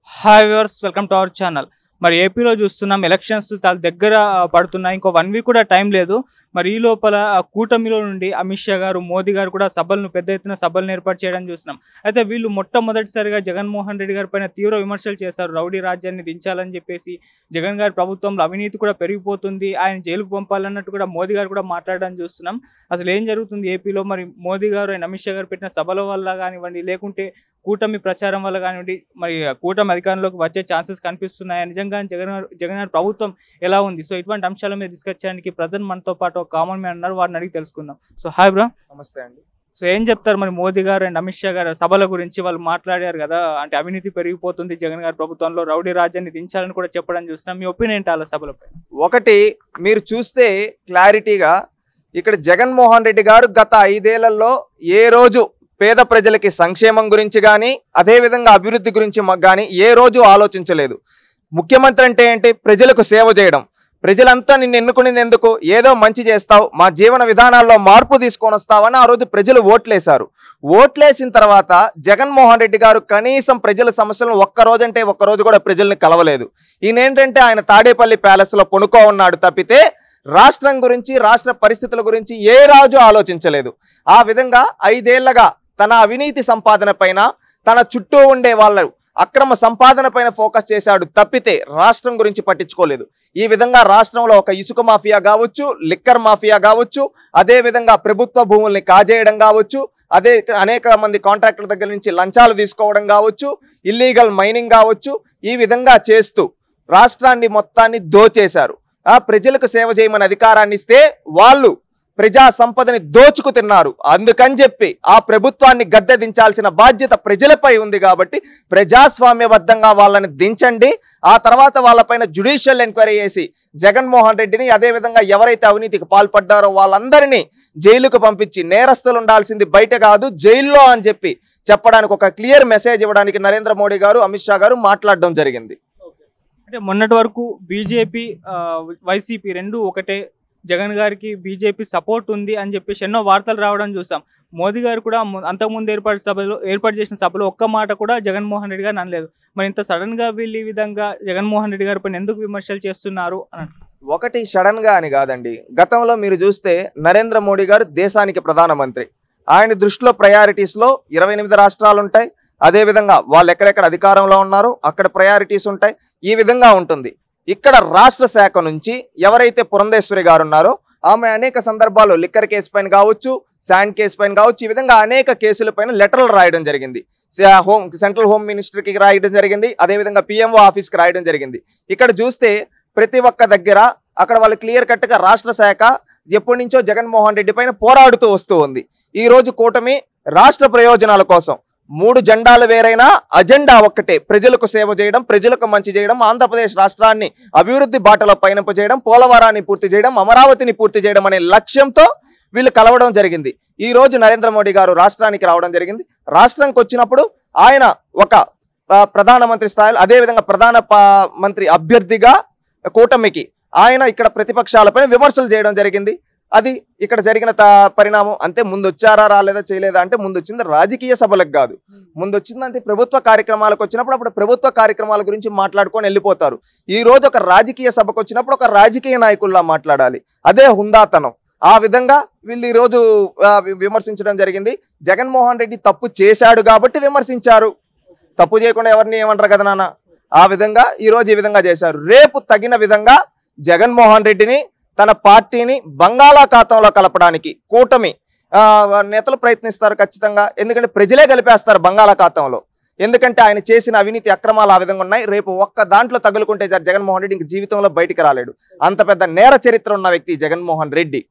Hi viewers welcome to our channel మరి ఏపీలో చూస్తున్నాం ఎలక్షన్స్ చాలా దగ్గర పడుతున్నాయి ఇంకో వన్ వీక్ కూడా టైం లేదు మరి ఈ లోపల ఆ కూటమిలో నుండి అమిత్ షా గారు మోదీ గారు కూడా సభలను పెద్ద ఎత్తున సభలను ఏర్పాటు చేయడం చూస్తున్నాం అయితే వీళ్ళు మొట్టమొదటిసారిగా జగన్మోహన్ రెడ్డి గారి పైన తీవ్ర విమర్శలు చేశారు రౌడీ రాజ్యాన్ని దించాలని చెప్పేసి జగన్ గారి ప్రభుత్వంలో అవినీతి కూడా పెరిగిపోతుంది ఆయన జైలుకు పంపాలన్నట్టు కూడా మోదీ గారు కూడా మాట్లాడడం చూస్తున్నాం అసలు ఏం జరుగుతుంది ఏపీలో మరి మోదీ గారు అండ్ అమిత్ షా గారు పెట్టిన సభల వల్ల కానివ్వండి లేకుంటే కూటమి ప్రచారం వల్ల కానివ్వండి మరి కూటమి అధికారంలోకి వచ్చే ఛాన్సెస్ కనిపిస్తున్నాయి నిజంగా జగన్ గారు- జగన్ గారి ప్రభుత్వం ఎలా ఉంది సో ఇటువంటి అంశాల మీద డిస్కస్ చేయడానికి ప్రజెంట్ మనతో పాటు ఒక కామన్ మ్యాన్ ఉన్నారు వారిని అడిగి తెలుసుకుందాం సో హాయ్ బ్రో నమస్తే అండి సో ఏం చెప్తారు మరి మోదీ గారు అండ్ అమిత్ షా గారు సభల గురించి వాళ్ళు మాట్లాడారు కదా అంటే అవినీతి పెరిగిపోతుంది జగన్ గారి ప్రభుత్వంలో రౌడీ రాజ్యాన్ని దించాలని కూడా చెప్పడం చూస్తున్నాం మీ ఒపీనియన్ ఏంటి అలా సభలపై ఒకటి మీరు చూస్తే క్లారిటీగా ఇక్కడ జగన్మోహన్ రెడ్డి గారు గత ఐదేళ్లలో ఏ రోజు పేద ప్రజలకి సంక్షేమం గురించి కానీ అదేవిధంగా అభివృద్ధి గురించి కానీ ఏ రోజు ఆలోచించలేదు ముఖ్యమంత్రి అంటే ఏంటి ప్రజలకు సేవ చేయడం ప్రజలంతా నిన్ను ఎన్నుకునేది ఎందుకు ఏదో మంచి చేస్తావు మా జీవన విధానాల్లో మార్పు తీసుకొని వస్తావని ఆ రోజు ప్రజలు ఓట్లేశారు ఓట్లేసిన తర్వాత జగన్మోహన్ రెడ్డి గారు కనీసం ప్రజల సమస్యలను ఒక్క రోజంటే ఒక్క రోజు కూడా ప్రజల్ని కలవలేదు ఈయన ఏంటంటే ఆయన తాడేపల్లి ప్యాలెస్లో పొనుకో ఉన్నాడు తప్పితే రాష్ట్రం గురించి రాష్ట్ర పరిస్థితుల గురించి ఏ రాజు ఆలోచించలేదు ఆ విధంగా ఐదేళ్లగా తన అవినీతి సంపాదన పైన తన చుట్టూ ఉండే వాళ్ళు అక్రమ సంపాదన పైన ఫోకస్ చేశాడు తప్పితే రాష్ట్రం గురించి పట్టించుకోలేదు ఈ విధంగా రాష్ట్రంలో ఒక ఇసుక మాఫియా కావచ్చు లిక్కర్ మాఫియా కావచ్చు అదే విధంగా ప్రభుత్వ భూముల్ని కాజేయడం కావచ్చు అదే అనేక మంది కాంట్రాక్టర్ దగ్గర నుంచి లంచాలు తీసుకోవడం కావచ్చు ఇల్లీగల్ మైనింగ్ కావచ్చు ఈ విధంగా చేస్తూ రాష్ట్రాన్ని మొత్తాన్ని దోచేశారు ఆ ప్రజలకు సేవ చేయమని అధికారాన్ని ఇస్తే వాళ్ళు ప్రజా సంపదని దోచుకు తిన్నారు అందుకని చెప్పి ఆ ప్రభుత్వాన్ని గద్దె దించాల్సిన బాధ్యత ప్రజలపై ఉంది కాబట్టి ప్రజాస్వామ్యబద్ధంగా వాళ్ళని దించండి ఆ తర్వాత వాళ్ళపైన జుడిషియల్ ఎంక్వైరీ చేసి జగన్మోహన్ రెడ్డిని అదేవిధంగా ఎవరైతే అవినీతికి పాల్పడ్డారో వాళ్ళందరినీ జైలుకు పంపించి నేరస్తులు ఉండాల్సింది బయట కాదు జైల్లో అని చెప్పి చెప్పడానికి ఒక క్లియర్ మెసేజ్ ఇవ్వడానికి నరేంద్ర మోడీ గారు అమిత్ షా గారు మాట్లాడడం జరిగింది అంటే మొన్నటి వరకు బీజేపీ వైసీపీ రెండు ఒకటే జగన్ గారికి బీజేపీ సపోర్ట్ ఉంది అని చెప్పేసి ఎన్నో వార్తలు రావడం చూసాం మోదీ గారు కూడా ము- అంతకుముందు ఏర్పాటు సభలో ఏర్పాటు చేసిన సభలో ఒక్క మాట కూడా జగన్మోహన్ రెడ్డి గారు అనలేదు మరి ఇంత సడన్ గా వీళ్ళు ఈ విధంగా జగన్మోహన్ రెడ్డి గారి పైన ఎందుకు విమర్శలు చేస్తున్నారు అని అంటున్నారు. ఒకటి సడన్ గా అని కాదండి గతంలో మీరు చూస్తే నరేంద్ర మోడీ గారు దేశానికి ప్రధానమంత్రి ఆయన దృష్టిలో ప్రయారిటీస్ లో ఇరవై ఎనిమిది రాష్ట్రాలు ఉంటాయి అదే విధంగా వాళ్ళు ఎక్కడెక్కడ అధికారంలో ఉన్నారు అక్కడ ప్రయారిటీస్ ఉంటాయి ఈ విధంగా ఉంటుంది ఇక్కడ రాష్ట్ర శాఖ నుంచి ఎవరైతే పురంధేశ్వరి గారు ఉన్నారో ఆమె అనేక సందర్భాల్లో లిక్కర్ కేసు పైన కావచ్చు శాండ్ కేసు పైన కావచ్చు ఈ విధంగా అనేక కేసుల పైన లెటర్లు రాయడం జరిగింది స- హోమ్ సెంట్రల్ హోమ్ మినిస్టర్కి రాయడం జరిగింది అదేవిధంగా పిఎంఓ ఆఫీస్కి రాయడం జరిగింది ఇక్కడ చూస్తే ప్రతి ఒక్క దగ్గర అక్కడ వాళ్ళు క్లియర్ కట్గా రాష్ట్ర శాఖ ఎప్పటి నుంచో జగన్మోహన్ రెడ్డి పైన పోరాడుతూ వస్తూ ఉంది ఈ రోజు కూటమి రాష్ట్ర ప్రయోజనాల కోసం మూడు జెండాలు వేరైనా అజెండా ఒక్కటే ప్రజలకు సేవ చేయడం ప్రజలకు మంచి చేయడం ఆంధ్రప్రదేశ్ రాష్ట్రాన్ని అభివృద్ధి బాటలో పయనింప చేయడం పోలవరాన్ని పూర్తి చేయడం అమరావతిని పూర్తి చేయడం అనే లక్ష్యంతో వీళ్ళు కలవడం జరిగింది ఈ రోజు నరేంద్ర మోడీ గారు రాష్ట్రానికి రావడం జరిగింది రాష్ట్రానికి వచ్చినప్పుడు ఆయన ఒక ఆ, ప్రధానమంత్రి స్థాయిలో అదేవిధంగా ప్రధాన ప- మంత్రి అభ్యర్థిగా కూటమికి ఆయన ఇక్కడ ప్రతిపక్షాలపై విమర్శలు చేయడం జరిగింది అది ఇక్కడ జరిగిన త- పరిణామం అంతే ముందు వచ్చారా రాలేదా చేయలేదా అంటే ముందు వచ్చింది రాజకీయ సభలకు కాదు ముందు వచ్చిందంటే ప్రభుత్వ కార్యక్రమాలకు వచ్చినప్పుడు అప్పుడు ప్రభుత్వ కార్యక్రమాల గురించి మాట్లాడుకొని వెళ్ళిపోతారు ఈ రోజు ఒక రాజకీయ సభకు వచ్చినప్పుడు ఒక రాజకీయ నాయకుల్లా మాట్లాడాలి అదే హుందాతనం ఆ విధంగా వీళ్ళు ఈ రోజు ఆ, వి- విమర్శించడం జరిగింది జగన్మోహన్ రెడ్డి తప్పు చేశాడు కాబట్టి విమర్శించారు తప్పు చేయకుండా ఎవరిని ఏమంటారు కదా నాన్న ఆ విధంగా ఈ రోజు ఈ విధంగా చేశారు రేపు తగిన విధంగా జగన్మోహన్ రెడ్డిని తన పార్టీని బంగాళాఖాతంలో కలపడానికి కూటమి ఆ, నేతలు ప్రయత్నిస్తారు ఖచ్చితంగా ఎందుకంటే ప్రజలే కలిపేస్తారు బంగాళాఖాతంలో ఎందుకంటే ఆయన చేసిన అవినీతి అక్రమాలు ఆ విధంగా ఉన్నాయి రేపు ఒక్క దాంట్లో తగులుకుంటే జ- జగన్మోహన్ రెడ్డి ఇంక జీవితంలో బయటికి రాలేడు అంత పెద్ద నేర చరిత్ర ఉన్న వ్యక్తి జగన్మోహన్ రెడ్డి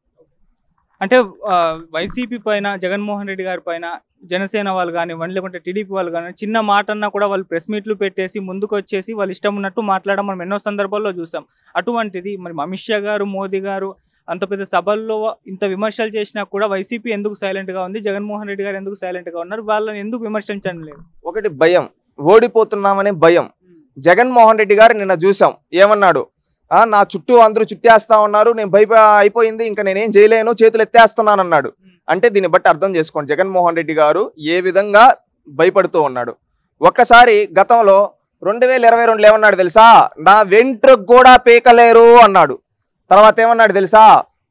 అంటే ఆ, వైసీపీ పైన జగన్మోహన్ రెడ్డి గారి పైన జనసేన వాళ్ళు కానివ్వండి లేకుంటే టీడీపీ వాళ్ళు కానీ చిన్న మాట అన్నా కూడా వాళ్ళు ప్రెస్ మీట్లు పెట్టేసి ముందుకు వచ్చేసి వాళ్ళు ఇష్టం ఉన్నట్టు మాట్లాడడం మనం ఎన్నో సందర్భాల్లో చూసాం అటువంటిది మరి అమిత్ షా గారు మోదీ గారు అంత పెద్ద సభల్లో ఇంత విమర్శలు చేసినా కూడా వైసీపీ ఎందుకు సైలెంట్ గా ఉంది జగన్మోహన్ రెడ్డి గారు ఎందుకు సైలెంట్ గా ఉన్నారు వాళ్ళని ఎందుకు విమర్శించడం లేదు ఒకటి భయం ఓడిపోతున్నామనే భయం జగన్మోహన్ రెడ్డి గారు నిన్న చూసాం ఏమన్నాడు ఆ, నా చుట్టూ అందరూ చుట్టేస్తా ఉన్నారు నేను భయప అయిపోయింది ఇంకా నేనేం చేయలేను చేతులు ఎత్తేస్తున్నాను అన్నాడు అంటే దీన్ని బట్టి అర్థం చేసుకోండి జగన్మోహన్ రెడ్డి గారు ఏ విధంగా భయపడుతూ ఉన్నాడు ఒక్కసారి గతంలో రెండు వేల ఇరవై రెండులో ఏమన్నాడు తెలుసా నా వెంట్రుకు కూడా పీకలేరు అన్నాడు తర్వాత ఏమన్నాడు తెలుసా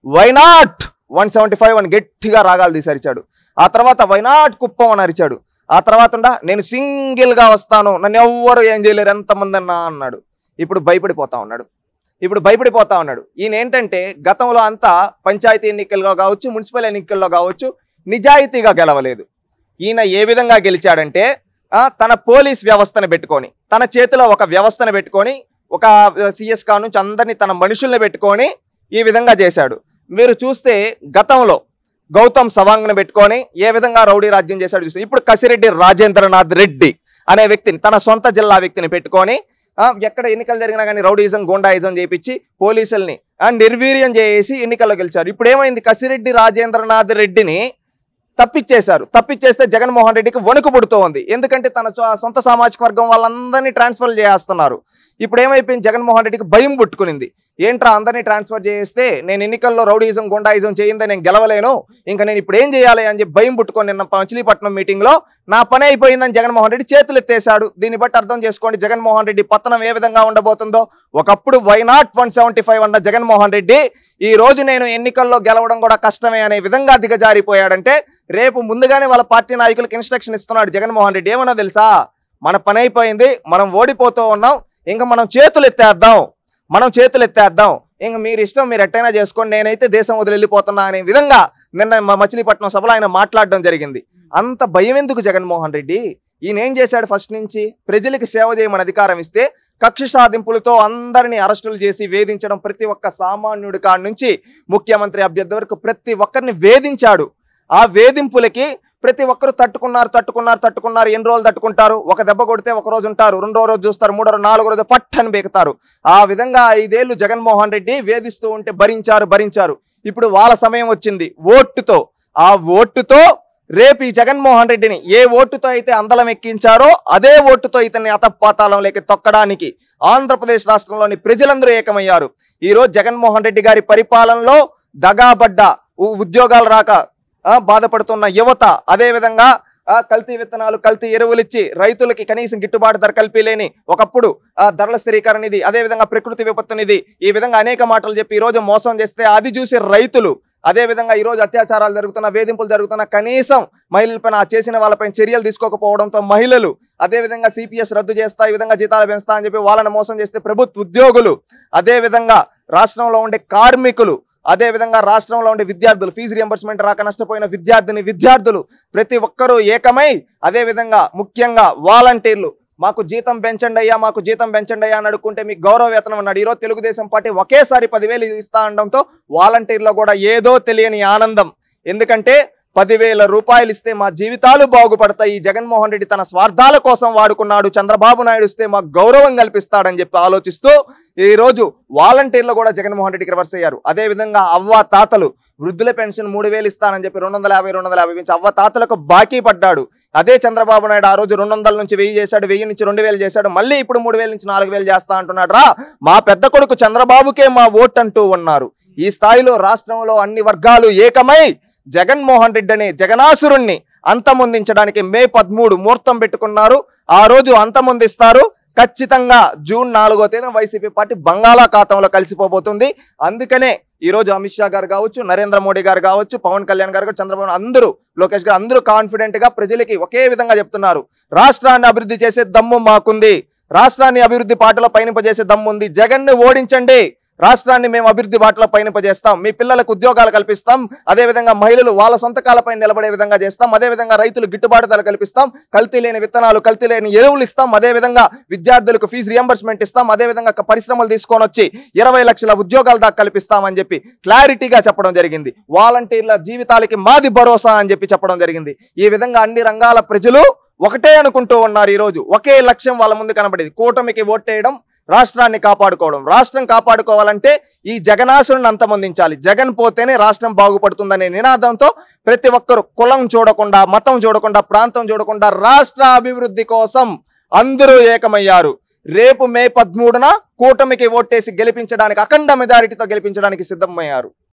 వైనాట్ వన్ సెవెంటీ ఫైవ్ అని గట్టిగా రాగాలు తీసి అరిచాడు ఆ తర్వాత వైనాట్ కుప్పం అని అరిచాడు ఆ తర్వాత ఉండా నేను సింగిల్గా వస్తాను నన్ను ఎవ్వరు ఏం చేయలేరు ఎంతమంది అన్నా అన్నాడు ఇప్పుడు భయపడిపోతా ఉన్నాడు ఇప్పుడు భయపడిపోతా ఉన్నాడు ఈయన ఏంటంటే గతంలో అంతా పంచాయతీ ఎన్నికల్లో కావచ్చు మున్సిపల్ ఎన్నికల్లో కావచ్చు నిజాయితీగా గెలవలేదు ఈయన ఏ విధంగా గెలిచాడంటే ఆ, తన పోలీస్ వ్యవస్థను పెట్టుకొని తన చేతిలో ఒక వ్యవస్థను పెట్టుకొని ఒక సిఎస్ కా నుంచి అందరినీ తన మనుషుల్ని పెట్టుకొని ఈ విధంగా చేశాడు మీరు చూస్తే గతంలో గౌతమ్ సవాంగ్ను పెట్టుకొని ఏ విధంగా రౌడీ రాజ్యం చేశాడు చూస్తే ఇప్పుడు కసిరెడ్డి రాజేంద్రనాథ్ రెడ్డి అనే వ్యక్తిని తన సొంత జిల్లా వ్యక్తిని పెట్టుకొని ఆ, ఎక్కడ ఎన్నికలు జరిగినా కానీ రౌడీజం గోండాయిజం చేపించి పోలీసుల్ని ఆ, నిర్వీర్యం చేసి ఎన్నికల్లో గెలిచారు ఇప్పుడు ఏమైంది కసిరెడ్డి రాజేంద్రనాథ్ రెడ్డిని తప్పిచ్చేశారు తప్పిచ్చేస్తే జగన్మోహన్ రెడ్డికి వణుకు పుడుతూ ఉంది ఎందుకంటే తన సొ- సొంత సామాజిక వర్గం వాళ్ళందరినీ ట్రాన్స్ఫర్ చేస్తున్నారు ఇప్పుడు ఏమైపోయింది జగన్మోహన్ రెడ్డికి భయం పుట్టుకునింది ఏంట్రా అందరినీ ట్రాన్స్ఫర్ చేస్తే నేను ఎన్నికల్లో రౌడీజం గుండాయిజం చేయిందే నేను గెలవలేను ఇంకా నేను ఇప్పుడు ఏం చేయాలి అని చెప్పి భయం పుట్టుకొని నిన్న మచిలీపట్నం మీటింగ్లో నా పని అయిపోయిందని జగన్మోహన్ రెడ్డి చేతులు ఎత్తేశాడు దీన్ని బట్టి అర్థం చేసుకోండి జగన్మోహన్ రెడ్డి పతనం ఏ విధంగా ఉండబోతుందో ఒకప్పుడు why not one seventy five అన్న జగన్మోహన్ రెడ్డి ఈ రోజు నేను ఎన్నికల్లో గెలవడం కూడా కష్టమే అనే విధంగా దిగజారిపోయాడంటే రేపు ముందుగానే వాళ్ళ పార్టీ నాయకులకు ఇన్స్ట్రక్షన్ ఇస్తున్నాడు జగన్మోహన్ రెడ్డి ఏమన్నా తెలుసా మన పని అయిపోయింది మనం ఓడిపోతూ ఉన్నాం ఇంకా మనం చేతులు ఎత్తేద్దాం మనం చేతులు ఎత్తేద్దాం ఇంక మీరు ఇష్టం మీరు ఎట్టైనా చేసుకోండి నేనైతే దేశం వదిలి వెళ్ళిపోతున్నా అనే విధంగా నిన్న మా మచిలీపట్నం సభలో ఆయన మాట్లాడడం జరిగింది అంత భయం ఎందుకు జగన్మోహన్ రెడ్డి ఈయన ఏం చేశాడు ఫస్ట్ నుంచి ప్రజలకు సేవ చేయమని అధికారం ఇస్తే కక్ష సాధింపులతో అందరినీ అరెస్టులు చేసి వేధించడం ప్రతి ఒక్క సామాన్యుడి కాడ నుంచి ముఖ్యమంత్రి అభ్యర్థి వరకు ప్రతి ఒక్కరిని వేధించాడు ఆ వేధింపులకి ప్రతి ఒక్కరు తట్టుకున్నారు తట్టుకున్నారు తట్టుకున్నారు ఎన్ని రోజులు తట్టుకుంటారు ఒక దెబ్బ కొడితే ఒక రోజు ఉంటారు రెండో రోజు చూస్తారు మూడో రోజు నాలుగో రోజు పట్టని బీకుతారు ఆ విధంగా ఐదేళ్లు జగన్మోహన్ రెడ్డి వేధిస్తూ ఉంటే భరించారు భరించారు ఇప్పుడు వాళ్ళ సమయం వచ్చింది ఓటుతో ఆ ఓటుతో రేపు ఈ జగన్మోహన్ రెడ్డిని ఏ ఓటుతో అయితే అందలం ఎక్కించారో అదే ఓటుతో ఇతన్ని అతపాతాళంలోకి తొక్కడానికి ఆంధ్రప్రదేశ్ రాష్ట్రంలోని ప్రజలందరూ ఏకమయ్యారు ఈ రోజు జగన్మోహన్ రెడ్డి గారి పరిపాలనలో దగాబడ్డ ఉ- ఉద్యోగాలు రాక ఆ, బాధపడుతున్న యువత అదే విధంగా ఆ, కల్తీ విత్తనాలు కల్తీ ఎరువులు ఇచ్చి రైతులకి కనీసం గిట్టుబాటు ధర కల్పిలేని ఒకప్పుడు ఆ, ధరల స్థిరీకరణ నిధి అదే విధంగా ప్రకృతి విపత్తు నిధి ఈ విధంగా అనేక మాటలు చెప్పి ఈ రోజు మోసం చేస్తే అది చూసి రైతులు అదే విధంగా ఈ రోజు అత్యాచారాలు జరుగుతున్న వేధింపులు జరుగుతున్న కనీసం మహిళలపైన ఆ చేసిన వాళ్ళపై చర్యలు తీసుకోకపోవడంతో మహిళలు అదే విధంగా సిపిఎస్ రద్దు చేస్తా ఈ విధంగా జీతాలు పెంచుతా అని చెప్పి వాళ్ళని మోసం చేస్తే ప్రభుత్వ ఉద్యోగులు అదే విధంగా రాష్ట్రంలో ఉండే కార్మికులు అదే విధంగా రాష్ట్రంలో ఉండే విద్యార్థులు ఫీజు రియంబర్స్మెంట్ రాక నష్టపోయిన విద్యార్థిని విద్యార్థులు ప్రతి ఒక్కరూ ఏకమై అదే విధంగా ముఖ్యంగా వాలంటీర్లు మాకు జీతం పెంచండి అయ్యా మాకు జీతం పెంచండి అయ్యా అని అడుక్కుంటే మీకు గౌరవ వేతనం అన్నాడు ఈరోజు తెలుగుదేశం పార్టీ ఒకేసారి పదివేలు ఇస్తా అనడంతో వాలంటీర్లో కూడా ఏదో తెలియని ఆనందం ఎందుకంటే పదివేల రూపాయలు ఇస్తే మా జీవితాలు బాగుపడతాయి ఈ జగన్మోహన్ రెడ్డి తన స్వార్థాల కోసం వాడుకున్నాడు చంద్రబాబు నాయుడు ఇస్తే మాకు గౌరవం కల్పిస్తాడని చెప్పి ఆలోచిస్తూ ఈ రోజు వాలంటీర్లు కూడా జగన్మోహన్ రెడ్డికి రివర్స్ అయ్యారు అదే విధంగా అవ్వ తాతలు వృద్ధుల పెన్షన్ మూడు వేలు ఇస్తానని చెప్పి రెండు వందల యాభై రెండు వందల యాభై పెంచి అవ్వ తాతలకు బాకీ పడ్డాడు అదే చంద్రబాబు నాయుడు ఆ రోజు రెండు వందల నుంచి వెయ్యి చేశాడు వెయ్యి నుంచి రెండు వేలు చేశాడు మళ్ళీ ఇప్పుడు మూడు వేల నుంచి నాలుగు వేలు చేస్తా అంటున్నాడు రా మా పెద్ద కొడుకు చంద్రబాబుకే మా ఓట్ అంటూ ఉన్నారు ఈ స్థాయిలో రాష్ట్రంలో అన్ని వర్గాలు ఏకమై జగన్మోహన్ రెడ్డి అనే జగనాసురుణ్ణి అంతమొందించడానికి మే పదమూడు ముహూర్తం పెట్టుకున్నారు ఆ రోజు అంతమొందిస్తారు ఖచ్చితంగా జూన్ నాలుగో తేదీన వైసీపీ పార్టీ బంగాళాఖాతంలో కలిసిపోబోతుంది అందుకనే ఈ రోజు అమిత్ షా గారు కావచ్చు నరేంద్ర మోడీ గారు కావచ్చు పవన్ కళ్యాణ్ గారు కావచ్చు, చంద్రబాబు నాయుడు అందరూ లోకేష్ గారు అందరూ కాన్ఫిడెంట్ గా ప్రజలకి ఒకే విధంగా చెప్తున్నారు రాష్ట్రాన్ని అభివృద్ధి చేసే దమ్ము మాకుంది రాష్ట్రాన్ని అభివృద్ధి బాటలో పయనింపజేసే దమ్ము ఉంది జగన్ని ఓడించండి రాష్ట్రాన్ని మేము అభివృద్ధి బాటలో పయనింపజేస్తాం మీ పిల్లలకు ఉద్యోగాలు కల్పిస్తాం అదే విధంగా మహిళలు వాళ్ళ సొంత కాలపై నిలబడే విధంగా చేస్తాం అదే విధంగా రైతులు గిట్టుబాటు ధర కల్పిస్తాం కల్తీ లేని విత్తనాలు కల్తీ లేని ఎరువులు ఇస్తాం అదే విధంగా విద్యార్థులకు ఫీజు రియంబర్స్మెంట్ ఇస్తాం అదే విధంగా క- పరిశ్రమలు తీసుకొని వచ్చి ఇరవై లక్షల ఉద్యోగాలు దాకా కల్పిస్తామని చెప్పి క్లారిటీగా చెప్పడం జరిగింది వాలంటీర్ల జీవితాలకి మాది భరోసా అని చెప్పి చెప్పడం జరిగింది ఈ విధంగా అన్ని రంగాల ప్రజలు ఒకటే అనుకుంటూ ఉన్నారు ఈ రోజు ఒకే లక్ష్యం వాళ్ళ ముందు కనబడేది కూటమికి ఓటేయడం రాష్ట్రాన్ని కాపాడుకోవడం రాష్ట్రం కాపాడుకోవాలంటే ఈ జగనాసురుని అంతమొందించాలి జగన్ పోతేనే రాష్ట్రం బాగుపడుతుందనే నినాదంతో ప్రతి ఒక్కరు కులం చూడకుండా మతం చూడకుండా ప్రాంతం చూడకుండా రాష్ట్ర అభివృద్ధి కోసం అందరూ ఏకమయ్యారు రేపు మే పదమూడున కూటమికి ఓటేసి గెలిపించడానికి అఖండ మెజారిటీతో గెలిపించడానికి సిద్ధమయ్యారు